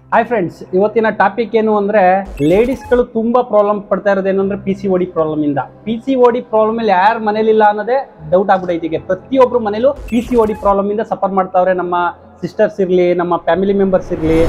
hi friends ಇವತ್ತಿನ topic ಏನು ಅಂದ್ರೆ ಲೇಡೀಸ್ಗಳು ತುಂಬಾ ಪ್ರಾಬ್ಲಮ್ ಪಡ್ತಾ ಇರೋದು ಏನು ಅಂದ್ರೆ ಪಿ ಸಿ ಓಡಿ ಪ್ರಾಬ್ಲಮ್ ಇಂದ ಪಿ ಸಿ ಓಡಿ ಪ್ರಾಬ್ಲಮ್ ಇಲ್ಲಿ ಯಾರ ಮನೇಲಿಲ್ಲ ಅನ್ನೋದೇ ಡೌಟ್ ಆಗ್ಬಿಟ್ಟೈತೆ ಈಗ ಪ್ರತಿಯೊಬ್ರು ಮನೇಲೂ ಪಿ ಸಿ ಓಡಿ ಪ್ರಾಬ್ಲಮ್ ಇಂದ ಸಫರ್ ಮಾಡ್ತಾವ್ರೆ ನಮ್ಮ ಸಿಸ್ಟರ್ಸ್ ಇರ್ಲಿ ನಮ್ಮ ಫ್ಯಾಮಿಲಿ ಮೆಂಬರ್ಸ್ ಇರ್ಲಿ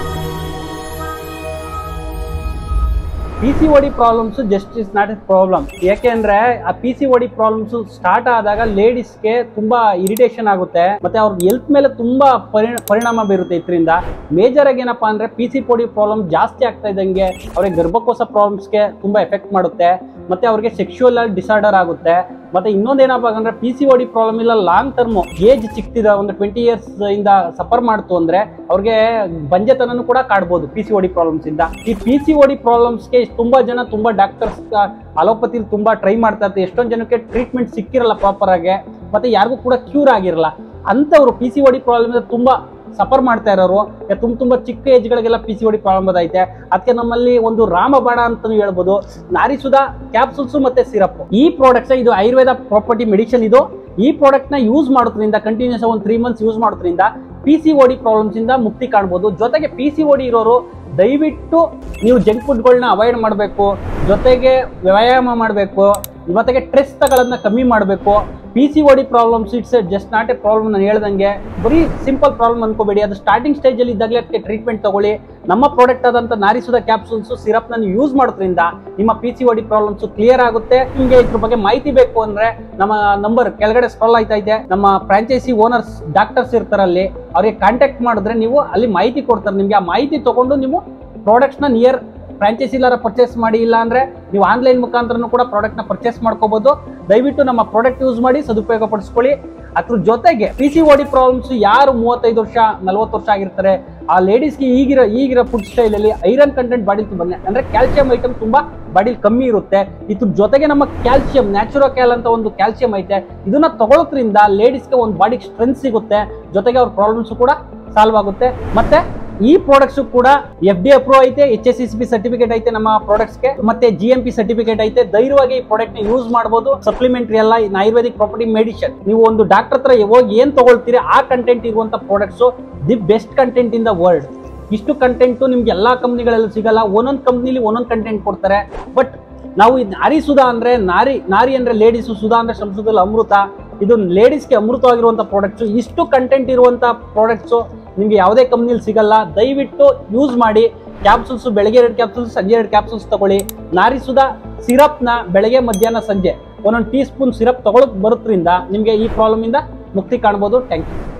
P C O D problems just is not a problem ಯಾಕೆಂದ್ರೆ ಆ P C O D problems start ಆದಾಗ ಲೇಡೀಸ್ಗೆ ತುಂಬಾ ಇರಿಟೇಷನ್ ಆಗುತ್ತೆ ಮತ್ತೆ ಅವ್ರ ಹೆಲ್ತ್ ಮೇಲೆ ತುಂಬಾ ಪರಿ- ಪರಿಣಾಮ ಬೀರುತ್ತೆ ಇದರಿಂದ ಮೇಜರ್ ಆಗಿ ಏನಪ್ಪಾ ಅಂದ್ರೆ ಪಿ ಸಿ ಓಡಿ ಪ್ರಾಬ್ಲಮ್ ಜಾಸ್ತಿ ಆಗ್ತಾ ಇದ್ದಂಗೆ ಅವ್ರಿಗೆ ಗರ್ಭಕೋಶ ಪ್ರಾಬ್ಲಮ್ಸ್ಗೆ ತುಂಬಾ ಎಫೆಕ್ಟ್ ಮಾಡುತ್ತೆ ಮತ್ತೆ ಅವ್ರಿಗೆ ಸೆಕ್ಷುವಲ್ ಡಿಸಾರ್ಡರ್ ಆಗುತ್ತೆ ಮತ್ತೆ ಇನ್ನೊಂದೇನಪ್ಪ ಅಂದ್ರೆ ಪಿ ಸಿ ಓಡಿ ಪ್ರಾಬ್ಲಮ್ ಇಲ್ಲ ಲಾಂಗ್ ಟರ್ಮ್ ಏಜ್ ಚಿಕ್ತಿದ ಒಂದು ಟ್ವೆಂಟಿ ಇಯರ್ಸ್ ಇಂದ ಸಫರ್ ಮಾಡ್ತು ಅಂದ್ರೆ ಅವ್ರಿಗೆ ಬಂಜೆತನನು ಕೂಡ ಕಾಡ್ಬೋದು ಪಿ ಸಿ ಓಡಿ ಪ್ರಾಬ್ಲಮ್ಸ್ ಇಂದ ಈ ಪಿ ಸಿ ಓಡಿ ಪ್ರಾಬ್ಲಮ್ಸ್ಗೆ ತುಂಬಾ ಜನ ತುಂಬಾ ಡಾಕ್ಟರ್ಸ್ ಅಲೋಪತಿ ತುಂಬಾ ಟ್ರೈ ಮಾಡ್ತಾ ಇರ್ತಾರೆ ಎಷ್ಟೊಂದು ಜನಕ್ಕೆ ಟ್ರೀಟ್ಮೆಂಟ್ ಸಿಕ್ಕಿರಲ್ಲ ಪ್ರಾಪರ್ ಆಗಿ ಮತ್ತೆ ಯಾರಿಗೂ ಕೂಡ ಕ್ಯೂರ್ ಆಗಿರಲ್ಲ ಅಂತವ್ರು ಪಿ ಸಿ ಓಡಿ ಪ್ರಾಬ್ಲಮ್ ತುಂಬಾ ಸಫರ್ ಮಾಡ್ತಾ ಇರೋರು ತುಂಬ ತುಂಬಾ ಚಿಕ್ಕ ಏಜ್ಗಳಿಗೆಲ್ಲ ಪಿ ಸಿ ಓಡಿ ಪ್ರಾಬ್ಲಮ್ ಬದೈತೆ ಅದಕ್ಕೆ ನಮ್ಮಲ್ಲಿ ಒಂದು ರಾಮಬಾಣ ಅಂತಾನು ಹೇಳ್ಬೋದು ನಾರಿಸುಧಾ ಕ್ಯಾಪ್ಸೂಲ್ಸ್ ಮತ್ತೆ ಸಿರಪ್ ಈ ಪ್ರಾಡಕ್ಟ್ಸ್ ಇದು ಆಯುರ್ವೇದ ಪ್ರಾಪರ್ಟಿ ಮೆಡಿಸಿನ್ ಇದು ಈ ಪ್ರಾಡಕ್ಟ್ ನ ಯೂಸ್ ಮಾಡೋದ್ರಿಂದ ಕಂಟಿನ್ಯೂಸ್ ಒಂದು ತ್ರೀ ಮಂತ್ಸ್ ಯೂಸ್ ಮಾಡೋದ್ರಿಂದ ಪಿ ಸಿ ಓಡಿ ಪ್ರಾಬ್ಲಮ್ಸ್ ಇಂದ ಮುಕ್ತಿ ಕಾಣ್ಬೋದು ಜೊತೆಗೆ ಪಿ ಸಿ ಓಡಿ ಇರೋರು ದಯವಿಟ್ಟು ನೀವು ಜಂಕ್ ಫುಡ್ಗಳನ್ನ ಅವಾಯ್ಡ್ ಮಾಡಬೇಕು ಜೊತೆಗೆ ವ್ಯಾಯಾಮ ಮಾಡಬೇಕು ಜೊತೆಗೆ ಸ್ಟ್ರೆಸ್ ತಗೊಳ್ಳೋದನ್ನ ಕಮ್ಮಿ ಮಾಡಬೇಕು P C O D problems it's just not a problem ನಾನು ಹೇಳ್ದಂಗೆ ಬರೀ ಸಿಂಪಲ್ ಪ್ರಾಬ್ಲಮ್ ಅನ್ಕೋಬೇಡಿ ಅದು ಸ್ಟಾರ್ಟಿಂಗ್ ಸ್ಟೇಜಲ್ಲಿ ಇದ್ದಾಗಲೇ ಅದಕ್ಕೆ ಟ್ರೀಟ್ಮೆಂಟ್ ತಗೊಳ್ಳಿ ನಮ್ಮ ಪ್ರಾಡಕ್ಟ್ ಆದಂಥ ನಾರಿಸುದ ಕ್ಯಾಪ್ಸೂಲ್ಸ್ ಸಿರಪ್ ನಾನು ಯೂಸ್ ಮಾಡೋದ್ರಿಂದ ನಿಮ್ಮ P C O D problems clear ಆಗುತ್ತೆ ನಿಮಗೆ ಇದ್ರ ಬಗ್ಗೆ ಮಾಹಿತಿ ಬೇಕು ಅಂದ್ರೆ ನಮ್ಮ ನಂಬರ್ ಕೆಳಗಡೆ ಸ್ಕ್ರಾಲ್ ಆಯ್ತಾ ಇದೆ ನಮ್ಮ ಫ್ರಾಂಚೈಸಿ ಓನರ್ಸ್ ಡಾಕ್ಟರ್ಸ್ ಇರ್ತಾರಲ್ಲಿ ಅವ್ರಿಗೆ ಕಾಂಟ್ಯಾಕ್ಟ್ ಮಾಡಿದ್ರೆ ನೀವು ಅಲ್ಲಿ ಮಾಹಿತಿ ಕೊಡ್ತಾರೆ ನಿಮಗೆ ಆ ಮಾಹಿತಿ ತಗೊಂಡು ನೀವು ಪ್ರಾಡಕ್ಟ್ಸ್ನ ನಿಯರ್ ಫ್ರಾಂಚೈಸಿ ಇಲ್ಲಾರ ಪರ್ಚೇಸ್ ಮಾಡಿ ಇಲ್ಲ ಅಂದ್ರೆ ನೀವು ಆನ್ಲೈನ್ ಮುಖಾಂತರನೂ ಕೂಡ ಪ್ರಾಡಕ್ಟ್ನ ಪರ್ಚೇಸ್ ಮಾಡ್ಕೋಬಹುದು ದಯವಿಟ್ಟು ನಮ್ಮ ಪ್ರಾಡಕ್ಟ್ ಯೂಸ್ ಮಾಡಿ ಸದುಪಯೋಗ ಪಡಿಸ್ಕೊಳ್ಳಿ ಅದ್ರ ಜೊತೆಗೆ ಪಿ ಸಿ ಓಡಿ ಪ್ರಾಬ್ಲಮ್ಸ್ ಯಾರು ಮೂವತ್ತೈದು ವರ್ಷ ನಲವತ್ತು ವರ್ಷ ಆಗಿರ್ತಾರೆ ಆ ಲೇಡೀಸ್ಗೆ ಈಗಿರೋ ಈಗಿರೋ ಫುಡ್ ಸ್ಟೈಲಲ್ಲಿ ಐರನ್ ಕಂಟೆಂಟ್ ಬಾಡಿ ತುಂಬ ಅಂದ್ರೆ ಕ್ಯಾಲ್ಸಿಯಂ ಐಟಮ್ ತುಂಬಾ ಬಾಡಿಲಿ ಕಮ್ಮಿ ಇರುತ್ತೆ ಇದ್ರ ಜೊತೆಗೆ ನಮ್ಮ ಕ್ಯಾಲ್ಸಿಯಂ ನ್ಯಾಚುರೋ ಕ್ಯಾಲ್ ಅಂತ ಒಂದು ಕ್ಯಾಲ್ಸಿಯಂ ಐತೆ ಇದನ್ನ ತಗೊಳ್ಳೋದ್ರಿಂದ ಲೇಡೀಸ್ಗೆ ಒಂದು ಬಾಡಿಗೆ ಸ್ಟ್ರೆಂತ್ ಸಿಗುತ್ತೆ ಜೊತೆಗೆ ಅವ್ರ ಪ್ರಾಬ್ಲಮ್ಸ್ ಕೂಡ ಸಾಲ್ವ್ ಆಗುತ್ತೆ ಮತ್ತೆ ಈ ಪ್ರಾಡಕ್ಟ್ಸ್ ಕೂಡ ಎಫ್ ಡಿ ಅಪ್ರೂವ್ ಐತೆ H S S B certificate ಐತೆ ನಮ್ಮ ಪ್ರಾಡಕ್ಟ್ಸ್ಗೆ ಮತ್ತೆ ಜಿ ಎಂ ಪಿ ಸರ್ಟಿಫಿಕೇಟ್ ಐತೆ ಧೈರ್ಯವಾಗಿ ಈ ಪ್ರಾಡಕ್ಟ್ ನ ಯೂಸ್ ಮಾಡಬಹುದು ಸಪ್ಲಿಮೆಂಟರಿ ಅಲ್ಲ ಇನ್ ಆಯುರ್ವೇದಿಕ್ ಪ್ರಾಪರ್ಟಿ ಮೆಡಿಸಿನ್ ನೀವು ಒಂದು ಡಾಕ್ಟರ್ ಹತ್ರ ಹೋಗಿ ಏನ್ ತಗೊಳ್ತೀರಿ ಆ ಕಂಟೆಂಟ್ ಇರುವಂತ products the best content in the world ಇಷ್ಟು ಕಂಟೆಂಟ್ ನಿಮ್ಗೆ ಎಲ್ಲಾ ಕಂಪ್ನಿಗಳಲ್ಲಿ ಸಿಗಲ್ಲ ಒಂದೊಂದು ಕಂಪ್ನಿಲಿ ಒಂದೊಂದು ಕಂಟೆಂಟ್ ಕೊಡ್ತಾರೆ ಬಟ್ ನಾವು ಇದು ನಾರಿ ಸುಧಾ ಅಂದ್ರೆ ನಾರಿ ನಾರಿ ಅಂದ್ರೆ ಲೇಡೀಸ್ ಸುಧಾ ಅಂದ್ರೆ ಸಂಸ್ಕೃತದಲ್ಲಿ ಅಮೃತ ಇದು ಲೇಡೀಸ್ಗೆ ಅಮೃತವಾಗಿರುವಂತ ಪ್ರಾಡಕ್ಟ್ಸ್ ಇಷ್ಟು ಕಂಟೆಂಟ್ ಇರುವಂತ ಪ್ರಾಡಕ್ಟ್ಸ್ ನಿಮ್ಗೆ ಯಾವುದೇ ಕಂಪ್ನಿಲಿ ಸಿಗಲ್ಲ ದಯವಿಟ್ಟು ಯೂಸ್ ಮಾಡಿ ಕ್ಯಾಪ್ಸೂಲ್ಸ್ ಬೆಳಗ್ಗೆ ಎರಡು ಕ್ಯಾಪ್ಸೂಲ್ಸ್ ಸಂಜೆ ಎರಡು ಕ್ಯಾಪ್ಸೂಲ್ಸ್ ತಗೊಳ್ಳಿ ನಾರಿ ಸುಧಾ ಸಿರಪ್ನ ಬೆಳಗ್ಗೆ ಮಧ್ಯಾಹ್ನ ಸಂಜೆ ಒಂದೊಂದು ಟೀ ಸ್ಪೂನ್ ಸಿರಪ್ ತಗೊಳಕ್ ಬರೋದ್ರಿಂದ ನಿಮಗೆ ಈ ಪ್ರಾಬ್ಲಮ್ ಇಂದ ಮುಕ್ತಿ ಕಾಣ್ಬೋದು ಥ್ಯಾಂಕ್ ಯು